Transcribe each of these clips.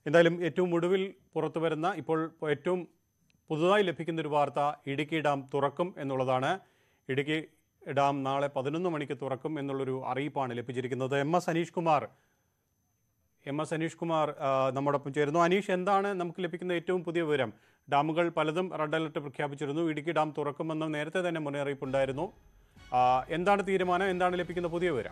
എന്തായാലും ഏറ്റവും ഒടുവിൽ പുറത്തു വരുന്ന ഇപ്പോൾ ഏറ്റവും പുതുതായി ലഭിക്കുന്ന ഒരു വാർത്ത ഇടുക്കി ഡാം തുറക്കും എന്നുള്ളതാണ് ഇടുക്കി ഡാം നാളെ പതിനൊന്ന് മണിക്ക് തുറക്കും എന്നുള്ളൊരു അറിയിപ്പാണ് ലഭിച്ചിരിക്കുന്നത് M S Aneesh Kumar M S Aneesh Kumar ആ, നമ്മോടൊപ്പം ചേരുന്നു അനീഷ് എന്താണ് നമുക്ക് ലഭിക്കുന്ന ഏറ്റവും പുതിയ വിവരം ഡാമുകൾ പലതും റെഡ് അലർട്ട് പ്രഖ്യാപിച്ചിരുന്നു ഇടുക്കി ഡാം തുറക്കുമെന്ന് നേരത്തെ തന്നെ മുന്നറിയിപ്പുണ്ടായിരുന്നു ആ, എന്താണ് തീരുമാനം എന്താണ് ലഭിക്കുന്ന പുതിയ വിവരം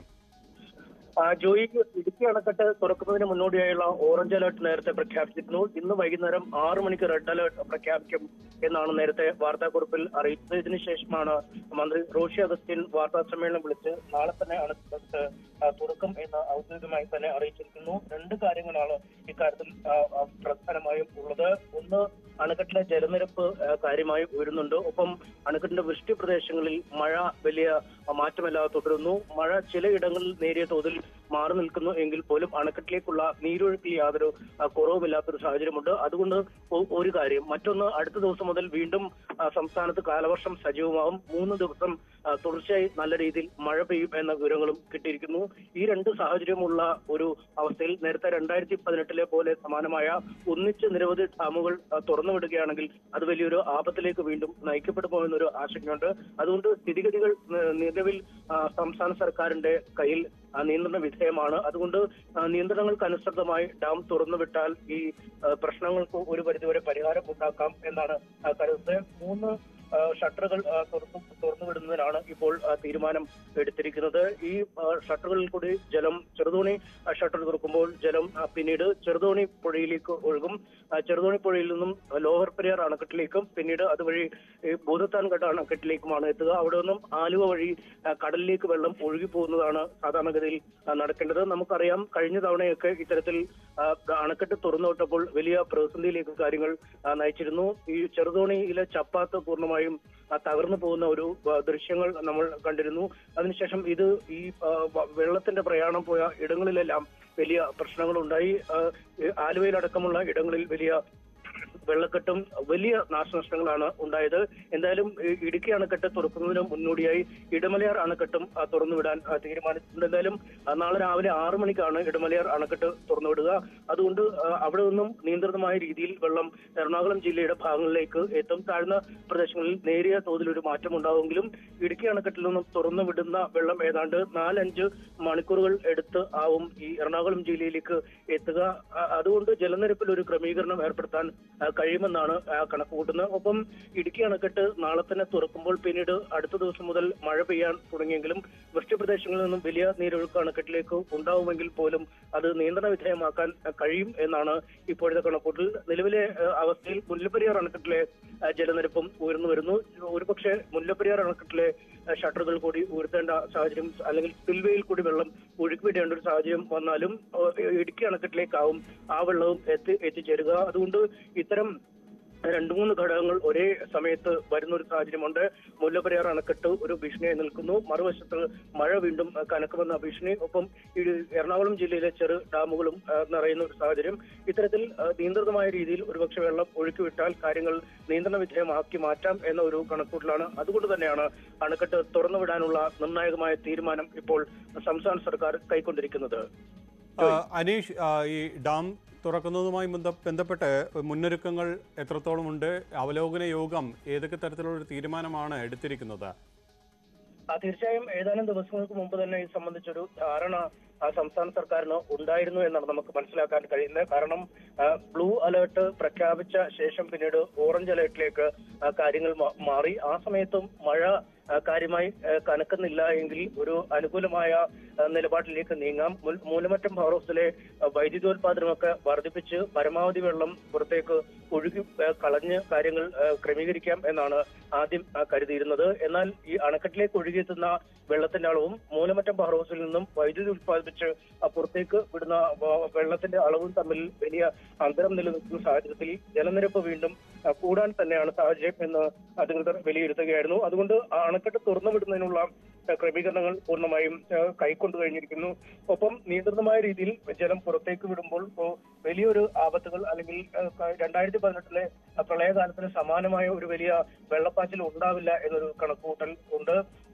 ആ, ജോയി ഇടുക്കി അണക്കെട്ട് തുറക്കുന്നതിന് മുന്നോടിയായുള്ള ഓറഞ്ച് അലർട്ട് നേരത്തെ പ്രഖ്യാപിച്ചിരുന്നു ഇന്ന് വൈകുന്നേരം ആറു മണിക്ക് റെഡ് അലർട്ട് പ്രഖ്യാപിക്കും എന്നാണ് നേരത്തെ വാർത്താക്കുറിപ്പിൽ അറിയിച്ചത് ഇതിനുശേഷമാണ് മന്ത്രി റോഷി അഗസ്റ്റിൻ വാർത്താ സമ്മേളനം വിളിച്ച് നാളെ തന്നെ അണക്കെട്ട് ആ, തുറക്കും എന്ന് ഔദ്യോഗികമായി തന്നെ അറിയിച്ചിരിക്കുന്നു രണ്ട് കാര്യങ്ങളാണ് ഇക്കാര്യത്തിൽ ആ, ആ, പ്രധാനമായും ഉള്ളത് ഒന്ന് അണക്കെട്ടിലെ ജലനിരപ്പ് ആ, കാര്യമായി ഉയരുന്നുണ്ട് ഒപ്പം അണക്കെട്ടിന്റെ വൃഷ്ടി പ്രദേശങ്ങളിൽ മഴ വലിയ ആ, മാറ്റമില്ലാതെ തുടരുന്നു മഴ ചിലയിടങ്ങളിൽ നേരിയ തോതിൽ മാറി നിൽക്കുന്നു എങ്കിൽ പോലും അണക്കെട്ടിലേക്കുള്ള നീരൊഴുക്കിൽ യാതൊരു ആ, കുറവുമില്ലാത്തൊരു സാഹചര്യമുണ്ട് അതുകൊണ്ട് ഒ- ഒരു കാര്യം മറ്റൊന്ന് അടുത്ത ദിവസം മുതൽ വീണ്ടും ആ, സംസ്ഥാനത്ത് കാലവർഷം സജീവമാകും മൂന്ന് ദിവസം ആ, തുടർച്ചയായി നല്ല രീതിയിൽ മഴ പെയ്യും എന്ന വിവരങ്ങളും കിട്ടിയിരിക്കുന്നു ഈ രണ്ട് സാഹചര്യമുള്ള ഒരു അവസ്ഥയിൽ നേരത്തെ രണ്ടായിരത്തി പതിനെട്ടിലെ പോലെ സമാനമായ ഒന്നിച്ച് നിരവധി ഡാമുകൾ ആ, തുറന്നു വിടുകയാണെങ്കിൽ അത് വലിയൊരു ആപത്തിലേക്ക് വീണ്ടും നയിക്കപ്പെടുമോ എന്നൊരു ആശങ്കയുണ്ട് അതുകൊണ്ട് സ്ഥിതിഗതികൾ ന- നിലവിൽ ആ, സംസ്ഥാന സർക്കാരിന്റെ കയ്യിൽ ആ, നിയന്ത്രണ വിധേയമാണ് അതുകൊണ്ട് ആ, നിയന്ത്രണങ്ങൾക്ക് അനുസൃതമായി ഡാം തുറന്നുവിട്ടാൽ ഈ ആ, പ്രശ്നങ്ങൾക്ക് ഒരു പരിധിവരെ പരിഹാരം ഉണ്ടാക്കാം എന്നാണ് ആ, കരുതുന്നത് മൂന്ന് ആ, ഷട്ടറുകൾ ആ, തുറന്നു തുറന്നുവിടുന്നതിനാണ് ഇപ്പോൾ ആ, തീരുമാനം എടുത്തിരിക്കുന്നത് ഈ ആ, ഷട്ടറുകളിൽ കൂടി ജലം ചെറുതോണി ആ, ഷട്ടർ തുറക്കുമ്പോൾ ജലം ആ, പിന്നീട് ചെറുതോണി പുഴയിലേക്ക് ഒഴുകും ആ, ചെറുതോണി പുഴയിൽ നിന്നും ലോവർ പെരിയാർ അണക്കെട്ടിലേക്കും പിന്നീട് അതുവഴി ഈ ഭൂതത്താൻഘട്ട അണക്കെട്ടിലേക്കുമാണ് എത്തുക അവിടെ നിന്നും ആലുവ വഴി ആ, കടലിലേക്ക് വെള്ളം ഒഴുകി പോകുന്നതാണ് സാധാരണഗതിയിൽ ആ, നടക്കേണ്ടത് നമുക്കറിയാം കഴിഞ്ഞ തവണയൊക്കെ ഇത്തരത്തിൽ ആ, അണക്കെട്ട് തുറന്നുവിട്ടപ്പോൾ വലിയ പ്രതിസന്ധിയിലേക്ക് കാര്യങ്ങൾ ആ, നയിച്ചിരുന്നു ഈ ചെറുതോണിയിലെ ചപ്പാത്ത് പൂർണ്ണമായും ആ, തകർന്നു പോകുന്ന ഒരു ആ, ദൃശ്യങ്ങൾ നമ്മൾ കണ്ടിരുന്നു അതിനുശേഷം ഇത് ഈ ആ, വ- വെള്ളത്തിന്റെ പ്രയാണം പോയ ഇടങ്ങളിലെല്ലാം വലിയ പ്രശ്നങ്ങളുണ്ടായി ആ, ഈ ആലുവയിലടക്കമുള്ള ഇടങ്ങളിൽ വലിയ വെള്ളക്കെട്ടും വലിയ നാശനഷ്ടങ്ങളാണ് ഉണ്ടായത് എന്തായാലും ഈ ഇടുക്കി അണക്കെട്ട് തുറക്കുന്നതിന് മുന്നോടിയായി ഇടമലയാർ അണക്കെട്ടും ആ, തുറന്നുവിടാൻ ആ, തീരുമാനിച്ചിട്ടുണ്ട് എന്തായാലും ആ, നാളെ രാവിലെ ആറു മണിക്കാണ് ഇടമലയാർ അണക്കെട്ട് തുറന്നുവിടുക അതുകൊണ്ട് ആ, അവിടെ നിന്നും നിയന്ത്രിതമായ രീതിയിൽ വെള്ളം എറണാകുളം ജില്ലയുടെ ഭാഗങ്ങളിലേക്ക് എത്തും താഴ്ന്ന പ്രദേശങ്ങളിൽ നേരിയ തോതിൽ ഒരു മാറ്റം ഉണ്ടാവുമെങ്കിലും ഇടുക്കി അണക്കെട്ടിൽ നിന്നും തുറന്നു വിടുന്ന വെള്ളം ഏതാണ്ട് നാലഞ്ച് മണിക്കൂറുകൾ എടുത്ത് ആവും ഈ എറണാകുളം ജില്ലയിലേക്ക് എത്തുക ആ, അതുകൊണ്ട് ജലനിരപ്പിൽ ഒരു ക്രമീകരണം ഏർപ്പെടുത്താൻ ആ, കഴിയുമെന്നാണ് ആ, കണക്ക് കൂട്ടുന്നത് ഒപ്പം ഇടുക്കി അണക്കെട്ട് നാളെ തന്നെ തുറക്കുമ്പോൾ പിന്നീട് അടുത്ത ദിവസം മുതൽ മഴ പെയ്യാൻ തുടങ്ങിയെങ്കിലും വൃഷ്ടിപ്രദേശങ്ങളിൽ നിന്നും വലിയ നീരൊഴുക്ക് അണക്കെട്ടിലേക്ക് ഉണ്ടാവുമെങ്കിൽ പോലും അത് നിയന്ത്രണ വിധേയമാക്കാൻ ആ, കഴിയും എന്നാണ് ഇപ്പോഴത്തെ കണക്കൂട്ടൽ നിലവിലെ ആ, അവസ്ഥയിൽ മുല്ലപ്പെരിയാർ അണക്കെട്ടിലെ ആ, ജലനിരപ്പും ഉയർന്നു വരുന്നു ഒരുപക്ഷെ മുല്ലപ്പെരിയാർ അണക്കെട്ടിലെ ആ, ഷട്ടറുകൾ കൂടി ഉയർത്തേണ്ട സാഹചര്യം അല്ലെങ്കിൽ സ്പിൽവേയിൽ കൂടി വെള്ളം ഒഴുക്കിവിടേണ്ട ഒരു സാഹചര്യം വന്നാലും ആ, ഇടുക്കി അണക്കെട്ടിലേക്കാവും ആ വെള്ളവും എത്തി എത്തിച്ചേരുക അതുകൊണ്ട് ഇത്തരം രണ്ടു മൂന്ന് ഘടകങ്ങൾ ഒരേ സമയത്ത് വരുന്ന ഒരു സാഹചര്യമുണ്ട് മുല്ലപ്പെരിയാർ അണക്കെട്ട് ഒരു ഭീഷണിയായി നിൽക്കുന്നു മറുവശത്ത് മഴ വീണ്ടും ആ, കനക്കുമെന്ന ഭീഷണി ഒപ്പം ഈ എറണാകുളം ജില്ലയിലെ ചെറു ഡാമുകളും ആ, നിറയുന്ന ഒരു സാഹചര്യം ഇത്തരത്തിൽ ആ, നിയന്ത്രിതമായ രീതിയിൽ ഒരുപക്ഷെ വെള്ളം ഒഴുക്കിവിട്ടാൽ കാര്യങ്ങൾ നിയന്ത്രണ വിധേയമാക്കി മാറ്റാം എന്ന ഒരു കണക്കൂട്ടലാണ് അതുകൊണ്ട് തന്നെയാണ് അണക്കെട്ട് തുറന്നുവിടാനുള്ള നിർണായകമായ തീരുമാനം ഇപ്പോൾ സംസ്ഥാന സർക്കാർ കൈക്കൊണ്ടിരിക്കുന്നത് ആ, അനീഷ് ആ, ഈ ഡാം തുറക്കുന്നതുമായി ബന്ധ- ബന്ധപ്പെട്ട് മുന്നൊരുക്കങ്ങൾ എത്രത്തോളം ഉണ്ട് അവലോകന യോഗം ഏതൊക്കെ തരത്തിലുള്ള ഒരു തീരുമാനമാണ് എടുത്തിരിക്കുന്നത് ആ, തീർച്ചയായും ഏതാനും ദിവസങ്ങൾക്ക് മുമ്പ് തന്നെ ഇത് സംബന്ധിച്ചൊരു ധാരണ ആ, സംസ്ഥാന സർക്കാരിന് ഉണ്ടായിരുന്നു എന്നാണ് നമുക്ക് മനസ്സിലാക്കാൻ കഴിയുന്നത് കാരണം ആ, ബ്ലൂ അലേർട്ട് പ്രഖ്യാപിച്ച ശേഷം പിന്നീട് ഓറഞ്ച് അലേർട്ടിലേക്ക് ആ, കാര്യങ്ങൾ മാ- മാറി ആ സമയത്തും മഴ ആ, കാര്യമായി ആ, കനക്കുന്നില്ല എങ്കിൽ ഒരു അനുകൂലമായ ആ, നിലപാടിലേക്ക് നീങ്ങാം മുൽ- മൂലമറ്റം പവർ ഹൗസിലെ ആ, വൈദ്യുതോത്പാദനമൊക്കെ വർദ്ധിപ്പിച്ച് പരമാവധി വെള്ളം പുറത്തേക്ക് ഒഴുകി ആ, കളഞ്ഞ് കാര്യങ്ങൾ ആ, ക്രമീകരിക്കാം എന്നാണ് ആദ്യം ആ, കരുതിയിരുന്നത് എന്നാൽ ഈ അണക്കെട്ടിലേക്ക് ഒഴുകിയെത്തുന്ന വെള്ളത്തിന്റെ അളവും മൂലമറ്റം പവർ ഹൗസിൽ നിന്നും വൈദ്യുതി ഉത്പാദിപ്പിച്ച് ആ, പുറത്തേക്ക് വിടുന്ന വ- വെള്ളത്തിന്റെ അളവും തമ്മിൽ വലിയ അന്തരം നിലനിൽക്കുന്ന സാഹചര്യത്തിൽ ജലനിരപ്പ് വീണ്ടും ആ, കൂടാൻ തന്നെയാണ് സാഹചര്യം എന്ന് അധികൃതർ വിലയിരുത്തുകയായിരുന്നു അതുകൊണ്ട് ആ അണക്കെട്ട് തുറന്നു വിടുന്നതിനുള്ള ആ, ക്രമീകരണങ്ങൾ പൂർണ്ണമായും ആ, കൈക്കൊണ്ടു കഴിഞ്ഞിരിക്കുന്നു ഒപ്പം നിയന്ത്രിതമായ രീതിയിൽ ജലം പുറത്തേക്ക് വിടുമ്പോൾ ഓ, വലിയൊരു ആപത്തുകൾ അല്ലെങ്കിൽ ആ, രണ്ടായിരത്തി പതിനെട്ടിലെ പ്രളയകാലത്തിന് സമാനമായ ഒരു വലിയ വെള്ളപ്പാച്ചിൽ ഉണ്ടാവില്ല എന്നൊരു കണക്കുകൂട്ടൽ ഉണ്ട്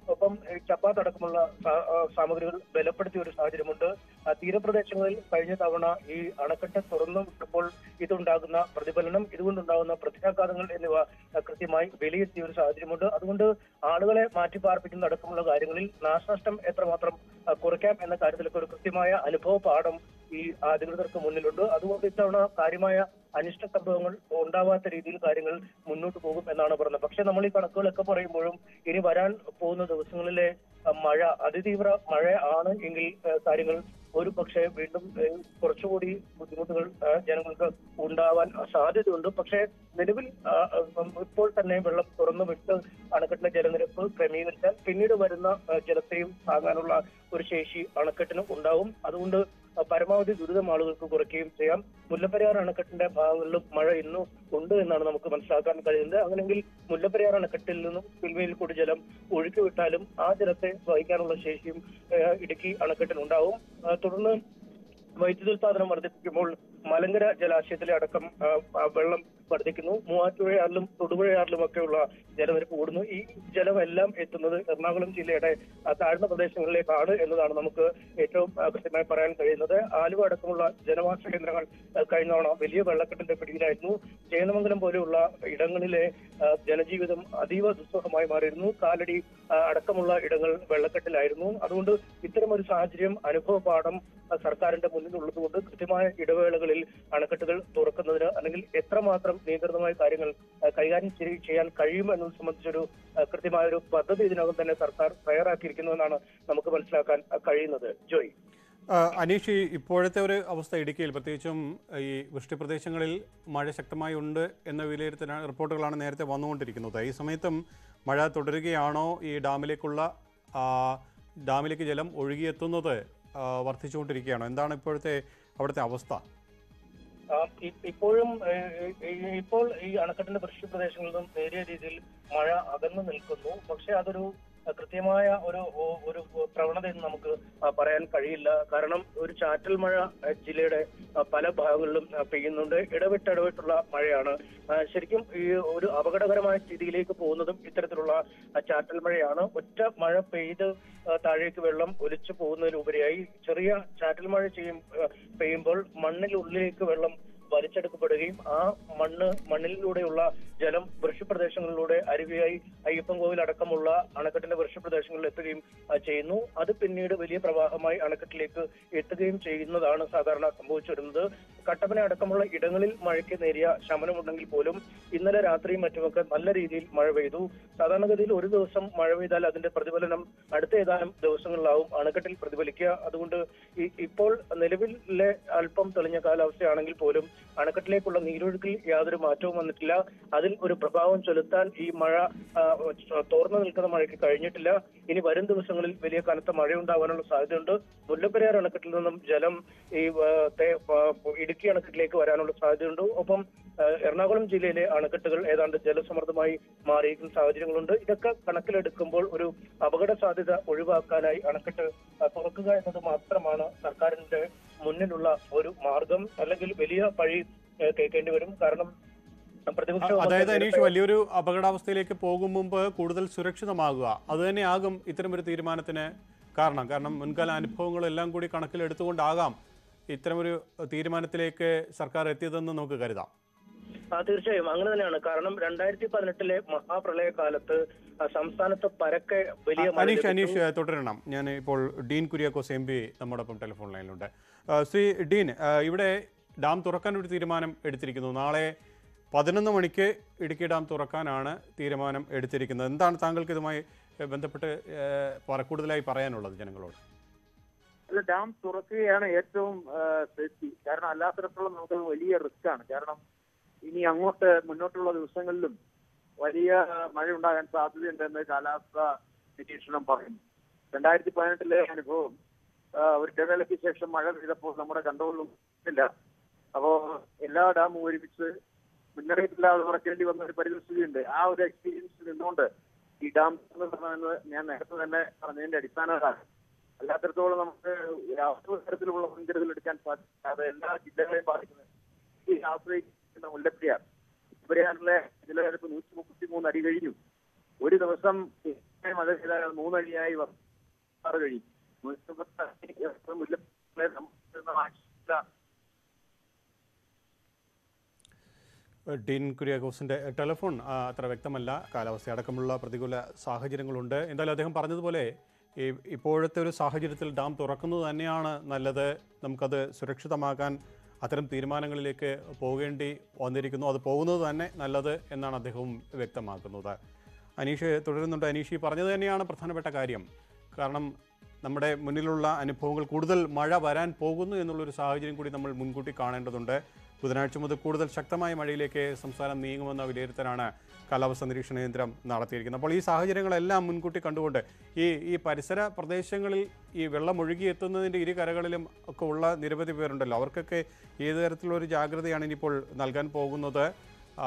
ഒപ്പം ഈ ചപ്പാത്ത് അടക്കമുള്ള സാ- ആ, സാമഗ്രികൾ ബലപ്പെടുത്തിയ ഒരു സാഹചര്യമുണ്ട് ആ, തീരപ്രദേശങ്ങളിൽ കഴിഞ്ഞ തവണ ഈ അണക്കെട്ട് തുറന്നു വിട്ടപ്പോൾ ഇതുണ്ടാകുന്ന പ്രതിഫലനം ഇതുകൊണ്ടുണ്ടാകുന്ന പ്രത്യാഘാതങ്ങൾ എന്നിവ ആ, കൃത്യമായി വിലയിരുത്തിയ ഒരു സാഹചര്യമുണ്ട് അതുകൊണ്ട് ആളുകളെ മാറ്റിപ്പാർപ്പിക്കുന്ന അടക്കമുള്ള കാര്യങ്ങളിൽ നാശനഷ്ടം എത്രമാത്രം ആ, കുറയ്ക്കാം എന്ന കാര്യത്തിലൊക്കെ ഒരു കൃത്യമായ അനുഭവ പാഠം ഈ അധികൃതർക്ക് മുന്നിലുണ്ട് അതുകൊണ്ട് ഇത്തവണ കാര്യമായ അനിഷ്ട സംഭവങ്ങൾ ഉണ്ടാവാത്ത രീതിയിൽ കാര്യങ്ങൾ മുന്നോട്ട് പോകും എന്നാണ് പറയുന്നത് പക്ഷെ നമ്മൾ ഈ കണക്കുകളൊക്കെ പറയുമ്പോഴും ഇനി വരാൻ പോകുന്ന ദിവസങ്ങളിലെ ആ, മഴ അതിതീവ്ര മഴ ആണ് എങ്കിൽ ആ, കാര്യങ്ങൾ ഒരു പക്ഷേ വീണ്ടും ആ, കുറച്ചുകൂടി ബുദ്ധിമുട്ടുകൾ ആ, ജനങ്ങൾക്ക് ഉണ്ടാവാൻ സാധ്യതയുണ്ട് പക്ഷേ നിലവിൽ ആ, ആ, ഇപ്പോൾ തന്നെ വെള്ളം തുറന്നു വിട്ട് അണക്കെട്ടിലെ ജലനിരപ്പ് ക്രമീകരിച്ചാൽ പിന്നീട് വരുന്ന ആ, ജലത്തെയും താങ്ങാനുള്ള ഒരു ശേഷി അണക്കെട്ടിന് ഉണ്ടാവും അതുകൊണ്ട് ആ, പരമാവധി ദുരിതം ആളുകൾക്ക് കുറയ്ക്കുകയും ചെയ്യാം മുല്ലപ്പെരിയാർ അണക്കെട്ടിന്റെ ഭാഗങ്ങളിലും മഴ ഇന്നും ഉണ്ട് എന്നാണ് നമുക്ക് മനസ്സിലാക്കാൻ കഴിയുന്നത് അങ്ങനെയെങ്കിൽ മുല്ലപ്പെരിയാർ അണക്കെട്ടിൽ നിന്നും പിൽവയിൽ കൂടി ജലം ഒഴുക്കി വിട്ടാലും ആ ജലത്തെ വഹിക്കാനുള്ള ശേഷിയും ആ, ഇടുക്കി അണക്കെട്ടിനുണ്ടാവും ആ, തുടർന്ന് വൈദ്യുതോൽപാദനം വർദ്ധിപ്പിക്കുമ്പോൾ മലങ്കര ജലാശയത്തിലെ അടക്കം ആ, ആ, വെള്ളം വർദ്ധിക്കുന്നു മൂവാറ്റുപുഴയാറിലും തൊടുപുഴയാറിലും ഒക്കെയുള്ള ജലനിരപ്പ് കൂടുന്നു ഈ ജലമെല്ലാം എത്തുന്നത് എറണാകുളം ജില്ലയുടെ ആ, താഴ്ന്ന പ്രദേശങ്ങളിലേക്കാണ് എന്നതാണ് നമുക്ക് ഏറ്റവും ആ, കൃത്യമായി പറയാൻ കഴിയുന്നത് ആലുവ അടക്കമുള്ള ജനവാസ കേന്ദ്രങ്ങൾ ആ, കഴിഞ്ഞ തവണ വലിയ വെള്ളക്കെട്ടിന്റെ പിടിയിലായിരുന്നു ചേന്നമംഗലം പോലെയുള്ള ഇടങ്ങളിലെ ആ, ജനജീവിതം അതീവ ദുസ്സഹമായി മാറിയിരുന്നു കാലടി ആ, അടക്കമുള്ള ഇടങ്ങൾ വെള്ളക്കെട്ടിലായിരുന്നു അതുകൊണ്ട് ഇത്തരമൊരു സാഹചര്യം അനുഭവ പാഠം ആ, സർക്കാരിന്റെ മുന്നിലുള്ളതുകൊണ്ട് കൃത്യമായ ഇടവേളകളിൽ അണക്കെട്ടുകൾ തുറക്കുന്നതിന് അല്ലെങ്കിൽ എത്രമാത്രം നിയന്ത്രിതമായ കാര്യങ്ങൾ ആ, കൈകാര്യം ചെയ്യ- ചെയ്യാൻ കഴിയും എന്നത് സംബന്ധിച്ചൊരു ആ, കൃത്യമായ ഒരു പദ്ധതി ഇതിനകം തന്നെ സർക്കാർ തയ്യാറാക്കിയിരിക്കുന്നു എന്നാണ് നമുക്ക് മനസ്സിലാക്കാൻ ആ, കഴിയുന്നത് ജോയ് ആ, അനീഷ് ഈ ഇപ്പോഴത്തെ ഒരു അവസ്ഥ ഇടുക്കിയിൽ പ്രത്യേകിച്ചും ഈ വൃഷ്ടിപ്രദേശങ്ങളിൽ മഴ ശക്തമായി ഉണ്ട് എന്ന വിലയിരുത്തൽ റിപ്പോർട്ടുകളാണ് നേരത്തെ വന്നുകൊണ്ടിരിക്കുന്നത് ഈ സമയത്തും മഴ തുടരുകയാണോ ഈ ഡാമിലേക്കുള്ള ആ, ഡാമിലേക്ക് ജലം ഒഴുകിയെത്തുന്നത് ആ, വർദ്ധിച്ചുകൊണ്ടിരിക്കുകയാണോ എന്താണ് ഇപ്പോഴത്തെ അവിടുത്തെ അവസ്ഥ ആ, ഇ- ഇപ്പോഴും ഏഹ്, ഈ- ഇപ്പോൾ ഈ അണക്കെട്ടിന്റെ വൃഷ്ടി പ്രദേശങ്ങളിൽ നിന്നും നേരിയ രീതിയിൽ മഴ അകന്നു നിൽക്കുന്നു പക്ഷെ അതൊരു ആ, കൃത്യമായ ഒരു ഒ- ഒരു പ്രവണത എന്ന് നമുക്ക് ആ, പറയാൻ കഴിയില്ല കാരണം ഒരു ചാറ്റൽ മഴ ആ, ജില്ലയുടെ ആ, പല ഭാഗങ്ങളിലും ആ, പെയ്യുന്നുണ്ട് ഇടവിട്ട് ഇടവിട്ടുള്ള മഴയാണ് ആ, ശരിക്കും ഈ ഒരു അപകടകരമായ സ്ഥിതിയിലേക്ക് പോകുന്നതും ഇത്തരത്തിലുള്ള ആ, ചാറ്റൽ മഴയാണ് ഒറ്റ മഴ പെയ്ത് ആ, താഴേക്ക് വെള്ളം ഒലിച്ചു പോകുന്നതിനുപരിയായി ചെറിയ ചാറ്റൽ മഴ ചെയ്യും ആ, പെയ്യുമ്പോൾ മണ്ണിനുള്ളിലേക്ക് വെള്ളം വലിച്ചെടുക്കപ്പെടുകയും ആ മണ്ണ് മണ്ണിലൂടെയുള്ള ജലം വൃക്ഷപ്രദേശങ്ങളിലൂടെ അരുവിയായി അയ്യപ്പൻ കോവിൽ അടക്കമുള്ള അണക്കെട്ടിന്റെ വൃക്ഷപ്രദേശങ്ങളിൽ എത്തുകയും ആ, ചെയ്യുന്നു അത് പിന്നീട് വലിയ പ്രവാഹമായി അണക്കെട്ടിലേക്ക് എത്തുകയും ചെയ്യുന്നതാണ് സാധാരണ സംഭവിച്ചു വരുന്നത് കട്ടപ്പന അടക്കമുള്ള ഇടങ്ങളിൽ മഴയ്ക്ക് നേരിയ ശമനമുണ്ടെങ്കിൽ പോലും ഇന്നലെ രാത്രിയും മറ്റുമൊക്കെ നല്ല രീതിയിൽ മഴ പെയ്തു സാധാരണഗതിയിൽ ഒരു ദിവസം മഴ പെയ്താൽ അതിന്റെ പ്രതിഫലനം അടുത്ത ഏതാനും ദിവസങ്ങളിലാവും അണക്കെട്ടിൽ പ്രതിഫലിക്കുക അതുകൊണ്ട് ഈ- ഇപ്പോൾ നിലവിലെ അല്പം തെളിഞ്ഞ കാലാവസ്ഥയാണെങ്കിൽ പോലും അണക്കെട്ടിലേക്കുള്ള നീരൊഴുക്കിൽ യാതൊരു മാറ്റവും വന്നിട്ടില്ല അതിൽ ഒരു പ്രഭാവം ചെലുത്താൻ ഈ മഴ ആ, തോർന്നു നിൽക്കുന്ന മഴയ്ക്ക് കഴിഞ്ഞിട്ടില്ല ഇനി വരും ദിവസങ്ങളിൽ വലിയ കനത്ത മഴയുണ്ടാവാനുള്ള സാധ്യതയുണ്ട് മുല്ലപ്പെരിയാർ അണക്കെട്ടിൽ നിന്നും ജലം ഈ ആ, തേ- ആ, ഇടുക്കി അണക്കെട്ടിലേക്ക് വരാനുള്ള സാധ്യതയുണ്ട് ഒപ്പം ആ, എറണാകുളം ജില്ലയിലെ അണക്കെട്ടുകൾ ഏതാണ്ട് ജലസമൃദ്ധമായി മാറിയിരിക്കുന്ന സാഹചര്യങ്ങളുണ്ട് ഇതൊക്കെ കണക്കിലെടുക്കുമ്പോൾ ഒരു അപകട സാധ്യത ഒഴിവാക്കാനായി അണക്കെട്ട് ആ, തുറക്കുക എന്നത് മാത്രമാണ് സർക്കാരിന്റെ മുന്നിലുള്ള ഒരു മാർഗം അല്ലെങ്കിൽ വലിയ പഴി ആ, കേൾക്കേണ്ടി വരും കാരണം പ്രതിപക്ഷ അതായത് നേരത്തെ- അനീഷ് വലിയൊരു അപകടാവസ്ഥയിലേക്ക് പോകും മുമ്പ് കൂടുതൽ സുരക്ഷിതമാകുക അതുതന്നെയാകും ഇത്തരമൊരു തീരുമാനത്തിന് കാരണം കാരണം മുൻകാല അനുഭവങ്ങളെല്ലാം കൂടി കണക്കിലെടുത്തുകൊണ്ടാകാം ഇത്തരമൊരു തീരുമാനത്തിലേക്ക് സർക്കാർ എത്തിയതെന്ന് നമുക്ക് കരുതാം ആ തീർച്ചയായും അങ്ങനെ തന്നെയാണ് കാരണം രണ്ടായിരത്തി പതിനെട്ടിലെ മഹാപ്രളയ കാലത്ത് ആ, സംസ്ഥാനത്ത് പരക്കെ വലിയ മഴ അനീഷ് ലഭിച്ചു. അനീഷ് തുടരണം ഞാൻ ഇപ്പോൾ ഡീൻ കുര്യാക്കോസ് എം പി നമ്മോടൊപ്പം ടെലിഫോൺ ലൈനിലുണ്ട് ആ, ശ്രീ ഡീൻ ആ, ഇവിടെ ഡാം തുറക്കാൻ ഒരു തീരുമാനം എടുത്തിരിക്കുന്നു നാളെ പതിനൊന്ന് മണിക്ക് ഇടുക്കി ഡാം തുറക്കാനാണ് തീരുമാനം എടുത്തിരിക്കുന്നത് എന്താണ് താങ്കൾക്ക് ഇതുമായി ഏ, ബന്ധപ്പെട്ട് ഏ, പറ- കൂടുതലായി പറയാനുള്ളത് ജനങ്ങളോട് അല്ല ഡാം തുറക്കുകയാണ് ഏറ്റവും സേഫ്റ്റി കാരണം അല്ലാത്തിടത്തോളം നമുക്ക് വലിയ റിസ്ക് ആണ് കാരണം ഇനി അങ്ങോട്ട് മുന്നോട്ടുള്ള ദിവസങ്ങളിലും വലിയ ആ, മഴ ഉണ്ടാകാൻ സാധ്യതയുണ്ടെന്ന് കാലാവസ്ഥ നിരീക്ഷണം പറയുന്നു രണ്ടായിരത്തി പതിനെട്ടിലെ അനുഭവം ആ, ഒരു ഇടവേളയ്ക്ക് ശേഷം മഴ പെയ്തപ്പോൾ നമ്മുടെ കൺട്രോളിലും ഇല്ല അപ്പോ എല്ലാ ഡാമും ഒരുമിച്ച് മുന്നറിയിപ്പില്ലാതെ തുറക്കേണ്ടി വന്ന ഒരു പരിസ്ഥിതിയുണ്ട് ആ ഒരു എക്സ്പീരിയൻസ് നിന്നുകൊണ്ട് ഈ ഡാം തുറന്നതെന്ന് ഞാൻ നേരത്തെ തന്നെ പറഞ്ഞതിന്റെ അടിസ്ഥാനമാണ് അല്ലാത്തടത്തോളം നമുക്ക് യാതൊരു തരത്തിലുള്ള മുൻകരുതൽ എടുക്കാൻ സാധിക്കില്ല അത് എല്ലാ ജില്ലകളെയും ബാധിക്കുന്നത് ഈ ആശ്രയിക്കുന്ന മുല്ലപ്പെരിയാർ മുല്ലപ്പെരിയാറിലെ ജലനിരപ്പ് നൂറ്റി മുപ്പത്തി മൂന്ന് അടി കഴിഞ്ഞു ഒരു ദിവസം ശക്തമായ മഴ പെയ്താൽ അത് മൂന്നടിയായി വ- മാറി കഴിയും മുനിസിപ്പൽ മുല്ലപ്പെരിയാറിനെ സംബന്ധിച്ചിടത്തോളം ആശങ്ക ഡീൻ കുര്യാക്കോസിൻ്റെ ടെലിഫോൺ ആ, അത്ര വ്യക്തമല്ല കാലാവസ്ഥ അടക്കമുള്ള പ്രതികൂല സാഹചര്യങ്ങളുണ്ട് എന്തായാലും അദ്ദേഹം പറഞ്ഞതുപോലെ ഈ ഇപ്പോഴത്തെ ഒരു സാഹചര്യത്തിൽ ഡാം തുറക്കുന്നത് തന്നെയാണ് നല്ലത് നമുക്കത് സുരക്ഷിതമാക്കാൻ അത്തരം തീരുമാനങ്ങളിലേക്ക് പോകേണ്ടി വന്നിരിക്കുന്നു അത് പോകുന്നത് തന്നെ നല്ലത് എന്നാണ് അദ്ദേഹവും വ്യക്തമാക്കുന്നത് അനീഷ് തുടരുന്നുണ്ട് അനീഷ് ഈ പറഞ്ഞത് തന്നെയാണ് പ്രധാനപ്പെട്ട കാര്യം കാരണം നമ്മുടെ മുന്നിലുള്ള അനുഭവങ്ങൾ കൂടുതൽ മഴ വരാൻ പോകുന്നു എന്നുള്ളൊരു സാഹചര്യം കൂടി നമ്മൾ മുൻകൂട്ടി കാണേണ്ടതുണ്ട് ബുധനാഴ്ച മുതൽ കൂടുതൽ ശക്തമായ മഴയിലേക്ക് സംസ്ഥാനം നീങ്ങുമെന്ന വിലയിരുത്തലാണ് കാലാവസ്ഥാ നിരീക്ഷണ കേന്ദ്രം നടത്തിയിരിക്കുന്നത് അപ്പോൾ ഈ സാഹചര്യങ്ങളെല്ലാം മുൻകൂട്ടി കണ്ടുകൊണ്ട് ഈ ഈ പരിസര പ്രദേശങ്ങളിൽ ഈ വെള്ളം ഒഴുകി എത്തുന്നതിൻ്റെ ഇരു കരകളിലും ഒക്കെ ഉള്ള നിരവധി പേരുണ്ടല്ലോ അവർക്കൊക്കെ ഏത് തരത്തിലുള്ള ഒരു ജാഗ്രതയാണ് ഇനിയിപ്പോൾ നൽകാൻ പോകുന്നത് ആ,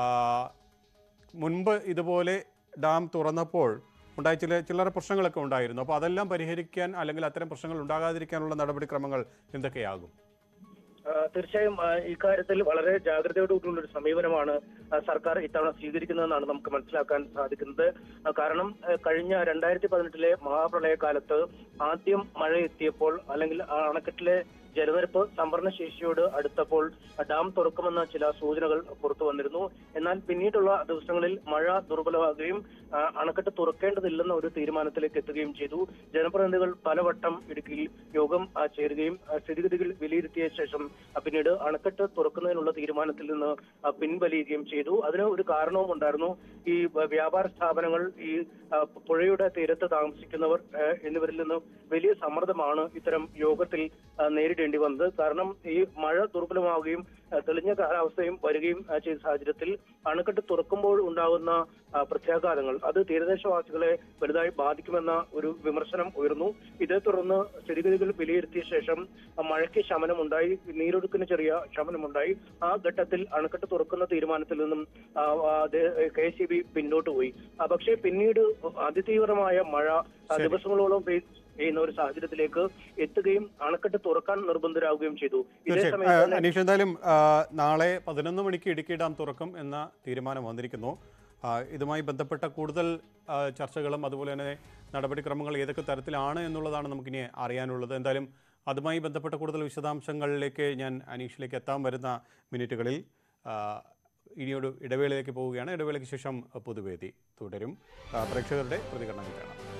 മുൻപ് ഇതുപോലെ ഡാം തുറന്നപ്പോൾ ഉണ്ടായ ചില ചില്ലറ പ്രശ്നങ്ങളൊക്കെ ഉണ്ടായിരുന്നു അപ്പോൾ അതെല്ലാം പരിഹരിക്കാൻ അല്ലെങ്കിൽ അത്തരം പ്രശ്നങ്ങൾ ഉണ്ടാകാതിരിക്കാനുള്ള നടപടിക്രമങ്ങൾ എന്തൊക്കെയാകും ആ, തീർച്ചയായും ആ, ഇക്കാര്യത്തിൽ വളരെ ജാഗ്രതയോടുകൂടിയുള്ള ഒരു സമീപനമാണ് ആ, സർക്കാർ ഇത്തവണ സ്വീകരിക്കുന്നതെന്നാണ് നമുക്ക് മനസ്സിലാക്കാൻ സാധിക്കുന്നത് ആ, കാരണം ആ, കഴിഞ്ഞ രണ്ടായിരത്തി പതിനെട്ടിലെ മഹാപ്രളയകാലത്ത് ആദ്യം മഴ എത്തിയപ്പോൾ അല്ലെങ്കിൽ ആ അണക്കെട്ടിലെ ജലനിരപ്പ് സംഭരണ ശേഷിയോട് അടുത്തപ്പോൾ ഡാം തുറക്കുമെന്ന ചില സൂചനകൾ പുറത്തു വന്നിരുന്നു എന്നാൽ പിന്നീടുള്ള ദിവസങ്ങളിൽ മഴ ദുർബലമാകുകയും ആ, അണക്കെട്ട് തുറക്കേണ്ടതില്ലെന്ന ഒരു തീരുമാനത്തിലേക്ക് എത്തുകയും ചെയ്തു ജനപ്രതിനിധികൾ പലവട്ടം ഇടുക്കിയിൽ യോഗം ആ, ചേരുകയും ആ, സ്ഥിതിഗതികൾ വിലയിരുത്തിയ ശേഷം ആ, പിന്നീട് അണക്കെട്ട് തുറക്കുന്നതിനുള്ള തീരുമാനത്തിൽ നിന്ന് ആ, പിൻവലിയുകയും ചെയ്തു അതിന് ഒരു കാരണവും ഉണ്ടായിരുന്നു ഈ വ- വ്യാപാര സ്ഥാപനങ്ങൾ ഈ ആ, പുഴയുടെ തീരത്ത് താമസിക്കുന്നവർ ആ, എന്നിവരിൽ നിന്ന് വലിയ സമ്മർദ്ദമാണ് ഇത്തരം യോഗത്തിൽ ആ, നേരിടേണ്ടി വന്നത് കാരണം ഈ മഴ ദുർബലമാവുകയും ആ, തെളിഞ്ഞ കാലാവസ്ഥയും വരികയും ആ, ചെയ്ത സാഹചര്യത്തിൽ അണക്കെട്ട് തുറക്കുമ്പോൾ ഉണ്ടാകുന്ന ആ, പ്രത്യാഘാതങ്ങൾ അത് തീരദേശവാസികളെ വലുതായി ബാധിക്കുമെന്ന ഒരു വിമർശനം ഉയർന്നു ഇതേ തുടർന്ന് സ്ഥിതിഗതികൾ വിലയിരുത്തിയ ശേഷം ആ, മഴയ്ക്ക് ശമനമുണ്ടായി നീരൊഴുക്കിന് ചെറിയ ശമനമുണ്ടായി ആ ഘട്ടത്തിൽ അണക്കെട്ട് തുറക്കുന്ന തീരുമാനത്തിൽ നിന്നും കെ സി ബി പിന്നോട്ട് പോയി ആ, പക്ഷേ പിന്നീട് അതിതീവ്രമായ മഴ ആ, ശരി. ദിവസങ്ങളോളം പെയ്- പെയ്യുന്ന ഒരു സാഹചര്യത്തിലേക്ക് എത്തുകയും അണക്കെട്ട് തുറക്കാൻ നിർബന്ധരാകുകയും ചെയ്തു ഇതേ തീർച്ചയായും സമയം ആ, തന്നെ അനീഷ് എന്തായാലും ആ, നാളെ പതിനൊന്ന് മണിക്ക് ഇടുക്കി ഡാം തുറക്കും എന്ന തീരുമാനം വന്നിരിക്കുന്നു ആ, ഇതുമായി ബന്ധപ്പെട്ട കൂടുതൽ ആ, ചർച്ചകളും അതുപോലെ തന്നെ നടപടിക്രമങ്ങൾ ഏതൊക്കെ തരത്തിലാണ് എന്നുള്ളതാണ് നമുക്കിനി അറിയാനുള്ളത് എന്തായാലും അതുമായി ബന്ധപ്പെട്ട കൂടുതൽ വിശദാംശങ്ങളിലേക്ക് ഞാൻ അനീഷിലേക്ക് എത്താൻ വരുന്ന മിനിറ്റുകളിൽ ആ, ഇനിയൊരു ഇടവേളയിലേക്ക് പോവുകയാണ് ഇടവേളയ്ക്ക് ശേഷം പൊതുവേദി തുടരും ആ, പ്രേക്ഷകരുടെ പ്രതികരണം കാണാം